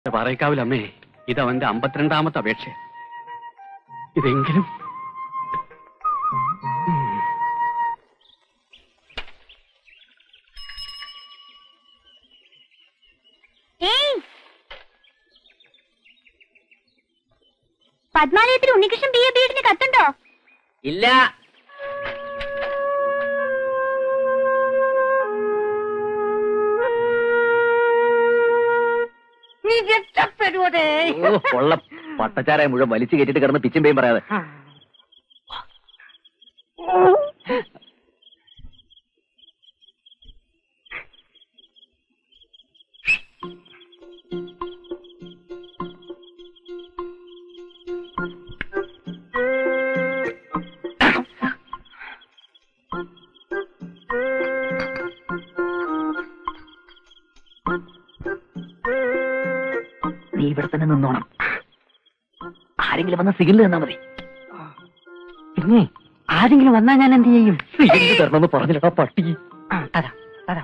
പറയക്കാവില്ലമ്മേ ഇത് അവന്റെ അമ്പത്തിരണ്ടാമത്തെ അപേക്ഷ ഇതെങ്കിലും ഏയ് പത്മാലയത്തിൽ ഉണ്ണികൃഷ്ണൻ ബി എ ബീഡിന് കത്തുണ്ടോ ഇല്ല നീ രക്ഷപ്പെടുവതേ ഓ, കൊള്ള പട്ടച്ചാരായ മുഴുവൻ വലിച്ചു കയറ്റിട്ട് കിടന്ന് പിച്ചും പേയും പറയാതെ നീ ഇവിടെ തന്നെ നിന്നോണം ആരെങ്കിലും വന്ന സിഗ്നൽ തന്നാ മതി പിന്നെ ആരെങ്കിലും വന്നാൽ ഞാൻ എന്ത് ചെയ്യും സിഗ്നൽ തരണമെന്ന് പറഞ്ഞില്ലടാ പട്ടി ആ, തരാം തരാം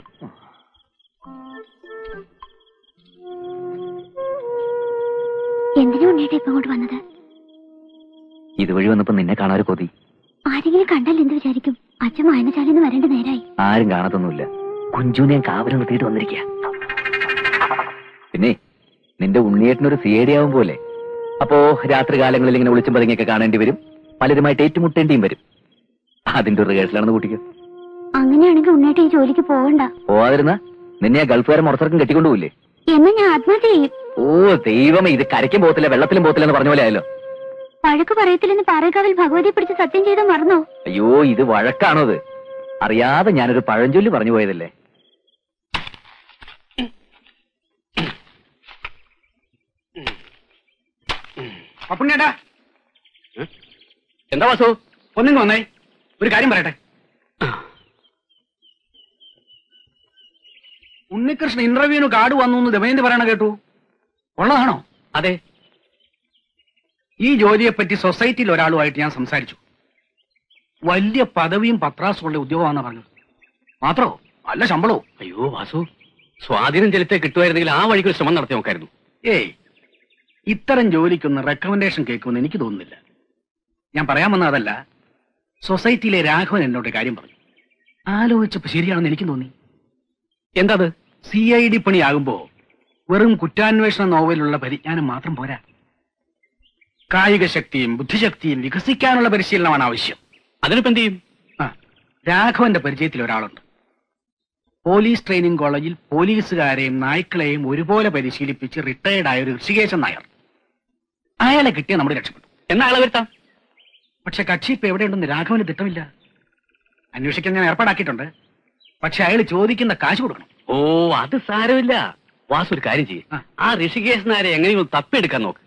എന്തിനാ ഉണ്ണിയേട്ടാ ഇപ്പൊ അങ്ങോട്ട് വന്നത് ഇതുവഴി വന്നപ്പോ നിന്നെ കാണാൻ ഒരു കൊതി ആരെങ്കിലും കണ്ടാൽ എന്ത് വിചാരിക്കും അച്ഛൻ വായനശാലയിൽ വരേണ്ട നേരായി ആരും കാണത്തൊന്നുമില്ല കുഞ്ചുവിനെ ഞാൻ കാവല് നിർത്തിയിട്ട് വന്നിരിക്കുക പിന്നെ നിന്റെ ഉണ്ണിയേട്ടനൊരു സി ഐ ഡി ആവും പോലെ അപ്പോ രാത്രി കാലങ്ങളിൽ ഇങ്ങനെ വിളിച്ചും പതുങ്ങിയൊക്കെ കാണേണ്ടി വരും പലരുമായിട്ട് ഏറ്റുമുട്ടേണ്ടിയും വരും അതിന്റെ ഒരു റിഹേഴ്സലാണെന്ന് കൂട്ടിക്കോ അങ്ങനെയാണെങ്കിൽ ഉണ്ണിയേട്ട ഈ ജോലിക്ക് പോകണ്ട പോവാതിരുന്ന നിന്നെ ആ ഗൾഫുകാരൻ മുറച്ചർക്കും കെട്ടിക്കൊണ്ടുപോയില്ലേ എന്നാ ഞാൻ ആത്മഹത്യ ചെയ്യും ഓ ദൈവമേ ഇത് കരയ്ക്കും പോകത്തില്ല വെള്ളത്തിലും പോകത്തില്ല എന്ന് പറഞ്ഞ പോലെ ആയല്ലോ വഴക്ക് പറയത്തില്ലെന്ന് പാറേക്കാവിൽ ഭഗവതിയെ പിടിച്ച് സത്യം ചെയ്ത് മറന്നോ അയ്യോ ഇത് വഴക്കാണോ ഇത് അറിയാതെ ഞാനൊരു പഴഞ്ചൊല്ലി പറഞ്ഞു പോയതല്ലേ അപ്പുണ്ണിയേട്ടാ എന്താ വാസു ഒന്നിങ്ങ് വന്നേ ഒരു കാര്യം പറയട്ടെ ഉണ്ണികൃഷ്ണൻ ഇന്റർവ്യൂവിന് കാർഡ് വന്നു എന്ന് ദമയന്തി പറയണ കേട്ടു ഉള്ളതാണോ അതെ ഈ ജോലിയെപ്പറ്റി സൊസൈറ്റിയിൽ ഒരാളുമായിട്ട് ഞാൻ സംസാരിച്ചു വലിയ പദവിയും പത്രാസുള്ള ഉദ്യോഗമാണെന്ന് പറഞ്ഞത് മാത്രോ നല്ല ശമ്പളവും അയ്യോ വാസു സ്വാധീനം ചെലുത്തേ കിട്ടുമായിരുന്നെങ്കിൽ ആ വഴിക്ക് ഒരു ശ്രമം നടത്തി നോക്കായിരുന്നു ഏയ് ഇത്തരം ജോലിക്കൊന്ന് റെക്കമെൻഡേഷൻ കേൾക്കുമെന്ന് എനിക്ക് തോന്നുന്നില്ല ഞാൻ പറയാൻ വന്ന അതല്ല സൊസൈറ്റിയിലെ രാഘവൻ എന്നോട് ഒരു കാര്യം പറഞ്ഞു ആലോചിച്ചപ്പോ ശരിയാണെന്ന് എനിക്കും തോന്നി എന്താത് സി ഐ ഡി പണിയാകുമ്പോ വെറും കുറ്റാന്വേഷണ നോവലുള്ള പരിജ്ഞാനം മാത്രം പോരാ കായിക ശക്തിയും ബുദ്ധിശക്തിയും വികസിക്കാനുള്ള പരിശീലനമാണ് ആവശ്യം അതിനിപ്പോ എന്ത് ചെയ്യും ആ രാഘവന്റെ പരിചയത്തിൽ ഒരാളുണ്ട് പോലീസ് ട്രെയിനിങ് കോളേജിൽ പോലീസുകാരെയും നായ്ക്കളെയും ഒരുപോലെ പരിശീലിപ്പിച്ച് റിട്ടയർഡ് ആയ ഒരു ഋഷികേശൻ നായർ അയാളെ കിട്ടിയ നമ്മൾ രക്ഷപ്പെട്ടു എന്നാ അയാളെ വരുത്താം പക്ഷെ കക്ഷി ഇപ്പൊ എവിടെയുണ്ടെന്ന് രാഘവന് തിട്ടമില്ല അന്വേഷിക്കാൻ ഞാൻ ഏർപ്പാടാക്കിയിട്ടുണ്ട് പക്ഷെ അയാൾ ചോദിക്കുന്ന കാശ് കൊടുക്കണം ഓ അത് സാരമില്ല വാസു ഒരു കാര്യം ആ. ചെയ്യും ആ ഋഷികേശ് നാരെ എങ്ങനെയും തപ്പിയെടുക്കാൻ നോക്ക്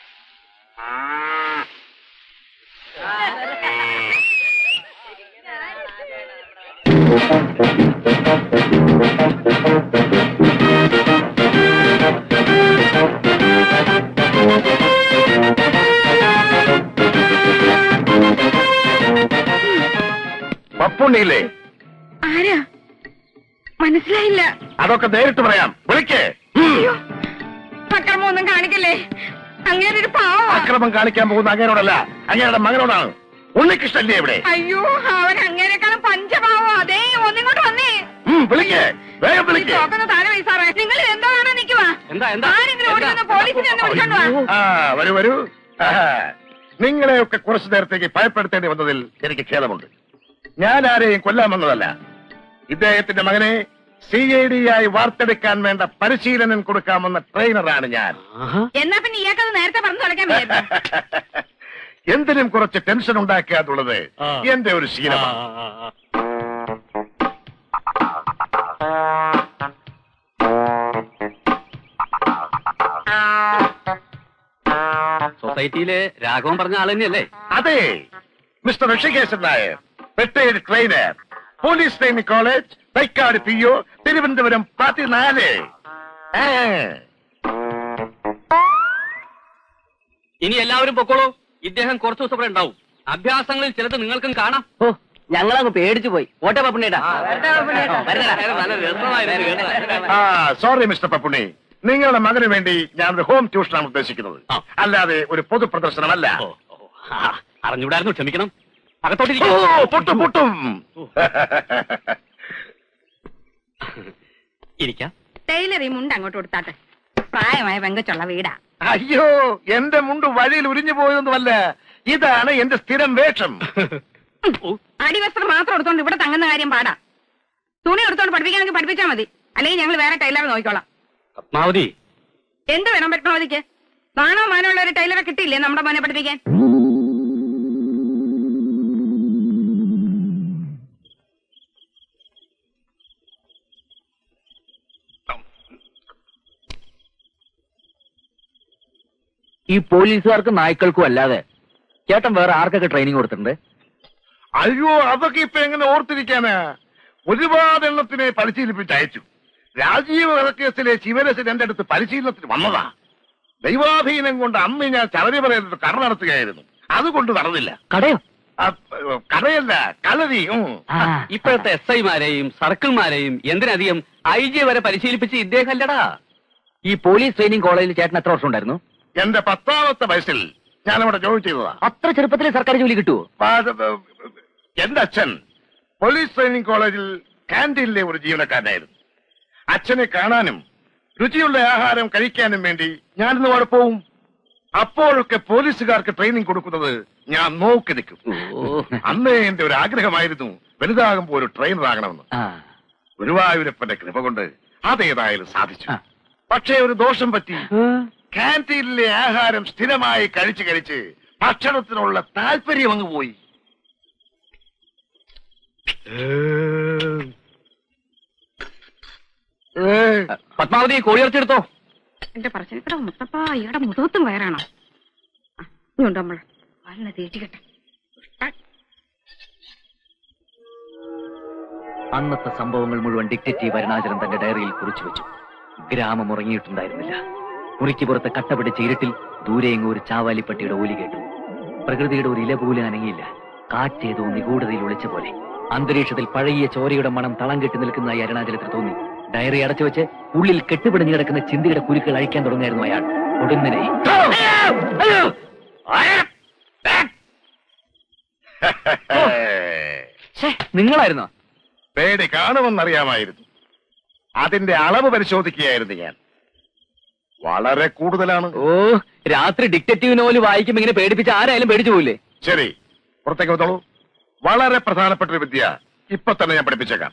പപ്പുണ്ണിയില്ലേ ആരാ മനസ്സിലായില്ല അതൊക്കെ നേരിട്ട് പറയാം വിളിക്കേ അക്രമൊന്നും കാണിക്കല്ലേ അങ്ങനെ ഒരു പാവ അക്രമം കാണിക്കാൻ പോകുന്ന അങ്ങനോടല്ല അങ്ങയുടെ മകനോടാണ് ഉണ്ണികൃഷ്ണല്ലേ ഇവിടെ അയ്യോ അവൻ അങ്ങനെക്കാളും പഞ്ചപാവോ അതേ ഒന്നിങ്ങോട്ട് വന്നേ ഉം, വിളിക്കേ വേഗം വിളിക്കേ ചോക്കുന്ന താഴെ വയസ്സാറേ നിങ്ങൾ എന്തോ കാണാൻ നിൽക്കുവാ എന്താ എന്താ ആരെങ്കിലും ഓടി വന്ന് പോലീസിനെ ഒന്ന് വിളിച്ചോണ്ട് വാ ആ വരൂ വരൂ ആഹാ. നിങ്ങളെയൊക്കെ കുറച്ചു നേരത്തേക്ക് ഭയപ്പെടുത്തേണ്ടി വന്നതിൽ എനിക്ക് ഖേദമുണ്ട് ഞാൻ ആരെയും കൊല്ലാൻ വന്നതല്ല ഇദ്ദേഹത്തിന്റെ മകനെ സി ഐ ഡി ആയി വാർത്തെടുക്കാൻ വേണ്ട പരിശീലനം കൊടുക്കാമെന്ന ട്രെയിനറാണ് ഞാൻ എന്നാ പിന്നെ ഇയാൾക്കത് നേരത്തെ പറഞ്ഞു തുടക്കാൻ വയ്യായിരുന്നു എന്തിനും കുറച്ച് ടെൻഷൻ ഉണ്ടാക്കുക എന്നുള്ളത് എന്റെ ഒരു ശീലമാണ് സൊസൈറ്റിയിലെ രാഘവൻ പറഞ്ഞ ആൾ തന്നെയല്ലേ അതെ mister Rishikeshan Nair retired trainer police training college Thycaud P O Thiruvananthapuram പതിനാല് ആ. ഇനി എല്ലാവരും പൊക്കോളൂ ഇദ്ദേഹം കുറച്ചു ദിവസം ഇവിടെ ഉണ്ടാവും അഭ്യാസങ്ങളിൽ ചിലത് നിങ്ങൾക്കും കാണാം ഓ ഞങ്ങളങ്ങ് പേടിച്ചു പോയി ഓട്ടെ പപ്പണ്ണേട്ടാ നല്ല രസമായിരുന്നു കേട്ടോ. ആ സോറി മിസ്റ്റർ പപ്പുണ്ണി നിങ്ങളുടെ മകന് വേണ്ടി ഞാൻ ഒരു ഹോം ട്യൂഷനാണ് ഉദ്ദേശിക്കുന്നത് ആ. അല്ലാതെ ഒരു പൊതു പ്രദർശനമല്ല ഓ, ഓ, ആ, അറിഞ്ഞൂടായിരുന്നു ക്ഷമിക്കണം ഓ അകത്തോട്ടിരിക്കും പൊട്ടും പൊട്ടും ഇരിക്കാം ടൈലർ ഈ മുണ്ട് അങ്ങോട്ട് കൊടുത്താട്ടെ പ്രായമായ പെങ്കച്ചുള്ള വീടാ അയ്യോ എന്റെ മുണ്ട് വഴിയിൽ ഉരിഞ്ഞു പോയതൊന്നുമല്ല ഇതാണ് എന്റെ സ്ഥിരം വേഷം ഓ, അടിവസ്ത്രം മാത്രം എടുത്തോണ്ട് ഇവിടെ തങ്ങുന്ന കാര്യം പാടാ തുണി എടുത്തോണ്ട് പഠിപ്പിക്കാനെങ്കിൽ പഠിപ്പിച്ചാൽ മതി അല്ലെങ്കിൽ ഞങ്ങൾ വേറെ ടൈലറെ നോക്കിക്കോളാം പത്മാവതി എന്ത് വേണം പത്മാവതിക്ക് നാണോ മാനമുള്ള ഒരു ടൈലറെ കിട്ടിയില്ലേ നമ്മുടെ മോനെ പഠിപ്പിക്കാൻ ഈ പോലീസുകാർക്കും നായ്ക്കൾക്കും അല്ലാതെ ചേട്ടൻ വേറെ ആർക്കൊക്കെ ട്രെയിനിങ് കൊടുത്തിട്ടുണ്ട് അയ്യോ അതൊക്കെ ഇപ്പൊ എങ്ങനെ ഓർത്തിരിക്കാനാ ഒരുപാട് എണ്ണത്തിനെ പരിശീലിപ്പിച്ച് അയച്ചു രാജീവ് വധക്കേസിലെ ശിവരസൻ എന്റെ അടുത്ത് പരിശീലനത്തിന് വന്നതാ ദൈവാധീനം കൊണ്ട് അന്ന് ഞാൻ ചലരി പറയുന്നത് കട നടത്തുകയായിരുന്നു അതുകൊണ്ട് നടന്നില്ല കടയോ ആ, കടയല്ല കളരി ഉം. ആ, ഇപ്പോഴത്തെ എസ് ഐമാരെയും സർക്കിൾമാരെയും എന്തിനധികം ഐ ജി വരെ പരിശീലിപ്പിച്ച് ഇദ്ദേഹം അല്ലടാ ഈ പോലീസ് ട്രെയിനിങ് കോളേജിൽ ചേട്ടൻ എത്ര വർഷം ഉണ്ടായിരുന്നു എന്റെ പത്താമത്തെ വയസ്സിൽ ഞാൻ അവിടെ ജോലി ചെയ്തതാ അത്ര ചെറുപ്പത്തിൽ സർക്കാർ ജോലി കിട്ടുമോ പാ- എന്റെ അച്ഛൻ പോലീസ് ട്രെയിനിങ് കോളേജിൽ കാന്റീനിലെ ഒരു ജീവനക്കാരനായിരുന്നു അച്ഛനെ കാണാനും രുചിയുള്ള ആഹാരം കഴിക്കാനും വേണ്ടി ഞാനിന്ന് അവിടെ പോവും അപ്പോഴൊക്കെ പോലീസുകാർക്ക് ട്രെയിനിങ് കൊടുക്കുന്നത് ഞാൻ നോക്കി നിൽക്കും അന്നേ എന്റെ ഒരു ആഗ്രഹമായിരുന്നു വലുതാകുമ്പോൾ ഒരു ട്രെയിനർ ആകണമെന്ന് ആ, ഗുരുവായൂരപ്പന്റെ കൃപ കൊണ്ട് അതേതായാലും സാധിച്ചു ആ. പക്ഷേ ഒരു ദോഷം പറ്റി കാന്റീനിലെ ആഹാരം സ്ഥിരമായി കഴിച്ച് കഴിച്ച് ഭക്ഷണത്തിനുള്ള താല്പര്യം അങ്ങ് പോയി ഏ, പത്മാവതി കോഴിയിറച്ചെടുത്തോ എന്റെ പറശ്ശിനിക്കട മുത്തപ്പ ഇയാടെ മുഖത്തും വയറാണോ ആ, ഇങ്ങോട്ട് നമ്മൾ വല്ല തേച്ചിക്കട്ടെ അന്നത്തെ സംഭവങ്ങൾ മുഴുവൻ ഡിക്റ്റേറ്റീവ് അരുണാചലൻ തന്റെ ഡയറിയിൽ കുറിച്ചു വെച്ചു ഗ്രാമം ഉറങ്ങിയിട്ടുണ്ടായിരുന്നില്ല മുറിക്ക് പുറത്ത് കട്ടപിടിച്ച ഇരുട്ടിൽ ദൂരെയെങ്ങും ഒരു ചാവാലിപ്പട്ടിയുടെ ഓലി കേട്ടു പ്രകൃതിയുടെ ഒരു ഇല പോലും അനങ്ങിയില്ല കാറ്റേതോ നിഗൂഢതയിൽ ഒളിച്ച പോലെ അന്തരീക്ഷത്തിൽ പഴകിയ ചോരയുടെ മണം തളം കെട്ടി നിൽക്കുന്നതായി അരുണാചലത്തിൽ തോന്നി ഡയറി അടച്ചു വെച്ച് ഉള്ളിൽ കെട്ടുപിടിഞ്ഞു കിടക്കുന്ന ചിന്തയുടെ കുരുക്കൾ അഴിക്കാൻ തുടങ്ങായിരുന്നു അയാൾ ഒടുന്നനെ നിങ്ങളായിരുന്നോ പേടി കാണുമെന്നറിയാമായിരുന്നു അതിന്റെ അളവ് പരിശോധിക്കുകയായിരുന്നു ഞാൻ വളരെ കൂടുതലാണ് ഓ രാത്രി ഡിക്റ്റേറ്റീവ് നോവല് വായിക്കുമ്പോ ഇങ്ങനെ പേടിപ്പിച്ച് ആരായാലും പേടിച്ചു പോയില്ലേ ശരി പുറത്തേക്ക് വന്നോളൂ വളരെ പ്രധാനപ്പെട്ട ഒരു വിദ്യ ഇപ്പൊ തന്നെ ഞാൻ പഠിപ്പിച്ചേക്കാം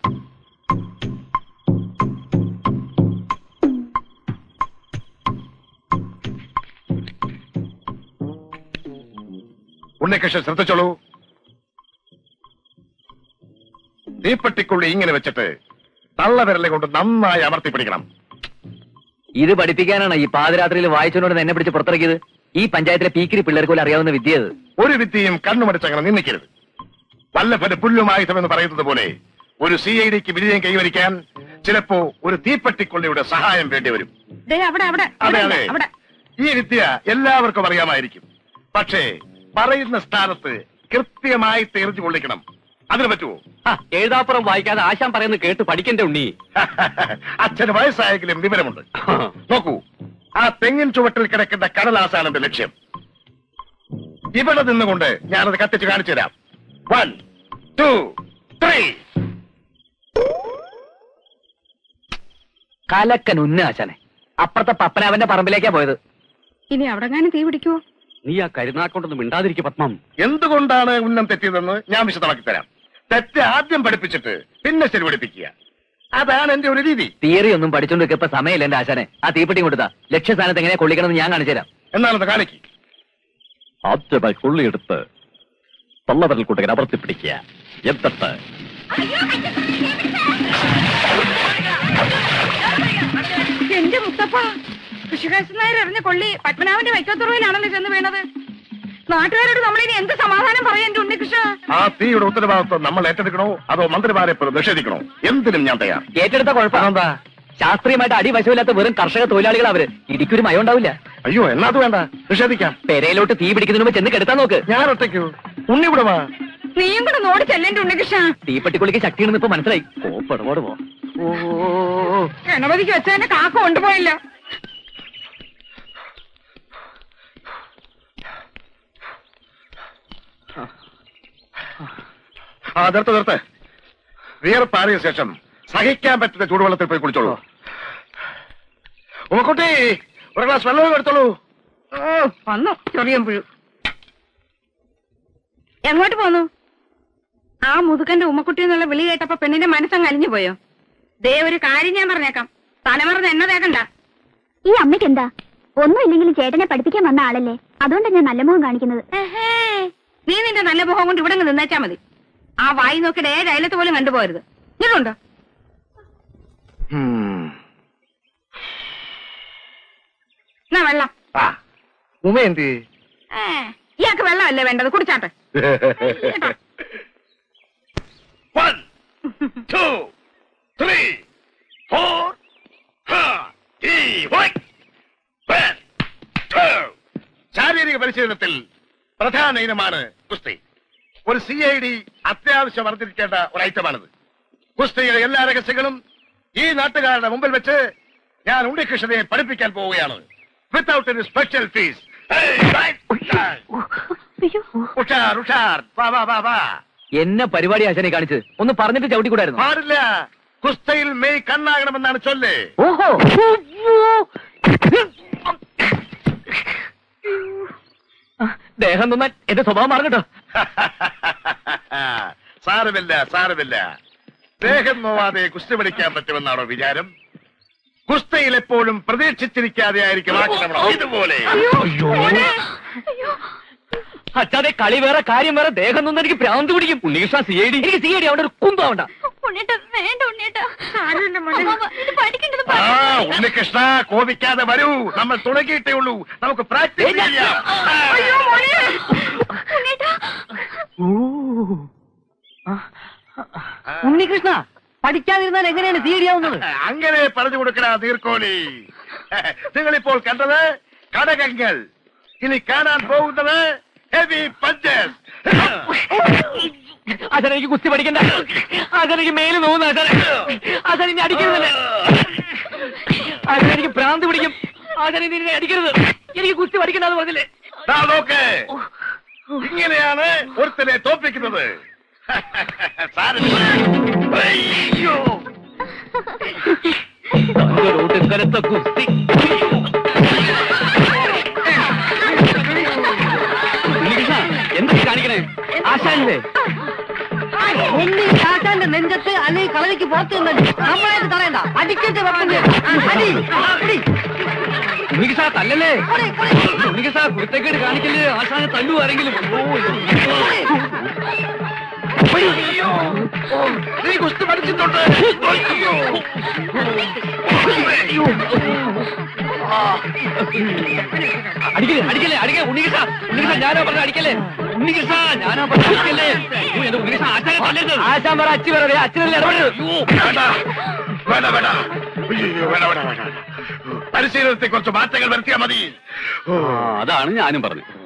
ഉണ്ണികൃഷ്ണൻ ശ്രദ്ധിച്ചോളൂ തീപ്പെട്ടിക്കുള്ളി ഇങ്ങനെ വെച്ചിട്ട് തള്ളവിരലെ കൊണ്ട് നന്നായി അമർത്തി പിടിക്കണം ഇത് പഠിപ്പിക്കാനാണ് ഈ പാതിരാത്രിയിൽ വായിച്ചോണ്ട് എന്നെ പിടിച്ച് പുറത്തിറക്കിയത് ഈ പഞ്ചായത്തിലെ പീക്കിരി പിള്ളേർക്ക് പോലും അറിയാവുന്ന വിദ്യ അത് ഒരു വിദ്യയും കണ്ണുമടിച്ചങ്ങനെ നിന്നിക്കരുത് വല്ലഭന് പുല്ലുമായുധം എന്ന് പറയുന്നത് പോലെ ഒരു സി ഐ ഡിക്ക് വിജയം കൈവരിക്കാൻ ചിലപ്പോ ഒരു തീപ്പെട്ടിക്കൊള്ളിയുടെ സഹായം വേണ്ടി വരും ദേ അവിടെ അവിടെ അതെ ഇവിടെ അതെ ഇല്ല, അവിടെ ഈ വിദ്യ എല്ലാവർക്കും അറിയാമായിരിക്കും പക്ഷേ പറയുന്ന സ്ഥാനത്ത് കൃത്യമായി തെറിഞ്ഞു കൊള്ളിക്കണം അതിന് പറ്റുമോ ആ, എഴുതാപ്പുറം വായിക്കാതെ ആശാൻ പറയുന്നത് കേട്ട് പഠിക്കണ്ടേ ഉണ്ണി അച്ഛന് വയസ്സായെങ്കിലും വിവരമുണ്ട് നോക്കൂ ആ തെങ്ങിൻ ചുവട്ടിൽ കിടക്കുന്ന കടലാസാണ് എന്റെ ലക്ഷ്യം ഇവിടെ നിന്നുകൊണ്ട് ഞാനത് കത്തിച്ച് കാണിച്ചു തരാം വൺ ടു ത്രീ കലക്കൻ ഉന്നാശാനെ അപ്പുറത്തെ പപ്പനാവന്റെ പറമ്പിലേക്കാ പോയത് ഇനി അവിടെ തീ പിടിക്കുവോ നീ ആ കരുനാക്കൊണ്ടൊന്നും മിണ്ടാതിരിക്കും പത്മം എന്തുകൊണ്ടാണ് ഉന്നം തെറ്റിയതെന്ന് ഞാൻ വിശദമാക്കി തരാം തെറ്റ് ആദ്യം പഠിപ്പിച്ചിട്ട് പിന്നെ ശരി പഠിപ്പിക്കുക അതാണ് എന്റെ ഒരു രീതി തിയറി ഒന്നും പഠിച്ചോണ്ട് ഇപ്പൊ സമയമില്ല എന്റെ ആശാനെ ആ തീപ്പെട്ടി കൊടുത്താ ലക്ഷ്യസ്ഥാനത്ത് എങ്ങനെ കൊള്ളിക്കണമെന്ന് ഞാൻ കാണിച്ചു തരാം എന്നാണത് കാണിക്ക് ആദ്യമായി കൊള്ളിയെടുത്ത് തള്ളവരൽ കൂട്ടകൻ അമർത്തി പിടിക്കുക എന്നിട്ട് എന്റെ മുത്തപ്പ കൃഷികാശൻ നായർ എറിഞ്ഞ കൊള്ളി പത്മനാഭന്റെ വൈക്കത്തുറയിലാണല്ലോ ചെന്ന് വീണത് നാട്ടുകാരോട് നമ്മളിനി എന്ത് സമാധാനം പറയാൻ എന്റെ ഉണ്ണികൃഷ്ണ ആ തീയുടെ ഉത്തരവാദിത്വം നമ്മൾ ഏറ്റെടുക്കണോ അതോ മന്ത്രിമാരെ പോലെ നിഷേധിക്കണോ എന്തിനും ഞാൻ തയ്യാർ ഏറ്റെടുത്ത കുഴപ്പം എന്താ ശാസ്ത്രീയമായിട്ട് അടിവശമില്ലാത്ത വെറും കർഷക തൊഴിലാളികൾ അവര് ഇടിക്കൊരു മയം ഉണ്ടാവില്ല അയ്യോ എന്നാ അത് വേണ്ട നിഷേധിക്കാം പെരയിലോട്ട് തീ പിടിക്കുന്നതിന് മുമ്പ് ചെന്ന് കെടുത്താൻ നോക്ക് ഞാൻ ഒറ്റയ്ക്കു ഉണ്ണി കൂടെ വാ നീയും കൂടെ നോടി ചെല്ലേന്റെ ഉണ്ണികൃഷ്ണ തീപ്പെട്ടിക്കുള്ളിക്ക് ശക്തിയുണ്ടെന്ന് ഇപ്പൊ മനസ്സിലായി ഓ പെടപാട് പോ ഗണപതിക്ക് വെച്ചതിന്റെ കാക്ക കൊണ്ടുപോയില്ല ആ നിർത്ത് നിർത്ത് വിയർപ്പാറിയ ശേഷം സഹിക്കാൻ പറ്റുന്ന ചൂടുവെള്ളത്തിൽ പോയി കുളിച്ചോളൂ ഉമ്മക്കുട്ടി ഒരു ഗ്ലാസ് വെള്ളവും എടുത്തോളൂ ഓ വന്നു ചൊറിയൻ പുഴു എങ്ങോട്ട് പോന്നു ആ മുതുക്കന്റെ ഉമ്മക്കുട്ടി എന്നുള്ള വിളി കേട്ടപ്പോ പെണ്ണിന്റെ മനസ്സങ്ങ് അലിഞ്ഞു പോയോ ദേ ഒരു കാര്യം ഞാൻ പറഞ്ഞേക്കാം തലമറന്ന് എന്നെ തേക്കണ്ട ഈ അമ്മയ്ക്ക് എന്താ ഒന്നുമില്ലെങ്കിലും ചേട്ടനെ പഠിപ്പിക്കാൻ വന്ന ആളല്ലേ അതുകൊണ്ടാണ് ഞാൻ നല്ല മുഖം കാണിക്കുന്നത് എഹേ, നീ നിന്റെ നല്ല മുഖം കൊണ്ട് ഇവിടെ അങ്ങ് നിന്നേച്ചാ മതി ആ വായി നോക്കിയിട്ട് ഏത് അയലത്ത് പോലും കണ്ടുപോകരുത് ഇതുണ്ടോ എന്നാ വെള്ളം ആ ഉമ എന്ത് ഏ, ഇയാൾക്ക് വെള്ളമല്ലേ വേണ്ടത് കുടിച്ചാട്ടെ വൺ ടു ത്രീ ഫോർ ശാരീരിക പരിശീലനത്തിൽ പ്രധാന ഇനമാണ് കുസ്തി ഒരു സി ഐ ഡി അത്യാവശ്യം അറിഞ്ഞിരിക്കേണ്ട ഒരു ഐറ്റമാണിത് കുസ്തിയുടെ എല്ലാ രഹസ്യങ്ങളും ഈ നാട്ടുകാരുടെ മുമ്പിൽ വെച്ച് ഞാൻ ഉണ്ണികൃഷ്ണനെ പഠിപ്പിക്കാൻ പോവുകയാണ് വിത്തൗട്ട് എനി സ്പെഷ്യൽ ഫീസ് ഉഷാർ ഉഷാർ വാ വാ വാ വാ എന്നെ പരിപാടി ആശാനെ കാണിച്ചത് ഒന്ന് പറഞ്ഞിട്ട് ചവിട്ടിക്കൂടായിരുന്നു പാടില്ല കുസ്തയിൽ മെയ് കണ്ണാകണമെന്നാണ് ചൊല്ല് ഓഹോ ദേഹം തന്നാൽ എന്റെ സ്വഭാവം മാറങ്ങട്ടോ സാരമില്ല സാരമില്ല ദേഹം നോവാതെ കുസ്തി പഠിക്കാൻ പറ്റുമെന്നാണോ വിചാരം കുസ്തയിൽ എപ്പോഴും പ്രതീക്ഷിച്ചിരിക്കാതെ ആയിരിക്കും ആക്രമണം ഇതുപോലെ അച്ഛാതെ കളി വേറെ കാര്യം വേറെ ദേഹം നിന്ന് എനിക്ക് ഭ്രാന്ത് പിടിക്കും ഉണ്ണികൃഷ്ണ സി ഐ ഡി എനിക്ക് സി ഐ ഡി അവിടെ ഒരു കുമ്പാവണ്ട ഉണ്ണേട്ട വേണ്ട ഉണ്ണേട്ട സാരമില്ല മോനെ. ഇത് പഠിക്കേണ്ടത് ആ ഉണ്ണികൃഷ്ണ കോപിക്കാതെ വരൂ നമ്മൾ തുടങ്ങിയിട്ടേ ഉള്ളൂ നമുക്ക് പ്രാക്ടീസ് ചെയ്യാം അയ്യോ മോനെ ഉണ്ണികൃഷ്ണ പഠിക്കാതിരുന്നാൽ എങ്ങനെയാണ് സി ഡി ആവുന്നത് അങ്ങനെ പറഞ്ഞു കൊടുക്കണ നീർക്കോലി നിങ്ങളിപ്പോൾ കണ്ടത് കടകങ്ങൾ ഇനി കാണാൻ പോകുന്നത് ഹെവി പഞ്ചസ് അച്ഛൻ എനിക്ക് കുസ്തി പഠിക്കണ്ട അച്ഛൻ എനിക്ക് മേല് നോവുന്ന അച്ഛൻ അച്ഛൻ ഇനി അടിക്കരുതല്ലേ അച്ഛൻ എനിക്ക് ഭ്രാന്ത് പിടിക്കും അച്ഛൻ ഇനി എന്നെ അടിക്കരുത് എനിക്ക് കുസ്തി പഠിക്കണ്ടെന്ന് പറഞ്ഞില്ലേ ദാ നോക്ക് ഇങ്ങനെയാണ് ഒരുത്തനെ തോപ്പിക്കുന്നത് സാരമില്ല. അയ്യോ ഒടുക്കലത്തെ കുസ്തി ഉണ്ണികൃഷ്ണ എന്താ കാണിക്കണേ ആശാനല്ലേ ഒന്നീ കാട്ടാന്റെ നെഞ്ചത്ത് അല്ലെങ്കിൽ കളരിക്ക് പുറത്ത് നിന്നല്ലേ നമ്മളായിട്ട് തടയണ്ട അടിക്കട്ടെ വെപ്പന്റെ അടി അടി ഉണ്ണികൃഷ്ണ തല്ലല്ലേ ഉണ്ണികൃഷ്ണ കുരുത്തക്കേട് കാണിക്കല്ലേ ആശാനെ തല്ലു ആരെങ്കിലും അയ്യോ നീ കുസ്തി പഠിച്ചിട്ടുണ്ട് അയ്യോ അടിക്കല്ലേ അടിക്കല്ലേ അടിക്കേ ഉണ്ണികൃഷ്ണ ഉണ്ണികൃഷ്ണ ഞാനാ പറഞ്ഞ അടിക്കല്ലേ ഉണ്ണികൃഷ്ണ ഞാനാ പറഞ്ഞ അടിക്കല്ലേ അയ്യോ, എന്റെ ഉണ്ണികൃഷ്ണ ആശാനെ തല്ലരുത് ആശാൻ പറ അച്ഛൻ പറ അച്ഛനല്ലേ ഇടപെടരുത് വേണ്ട വേണ്ട വേണ്ട അയ്യോ വേണ്ട വേണ്ട വേണ്ട പരിശീലനത്തെ കുറച്ച് മാറ്റങ്ങൾ വരുത്തിയാൽ മതി ഓ അതാണ് ഞാനും പറഞ്ഞത്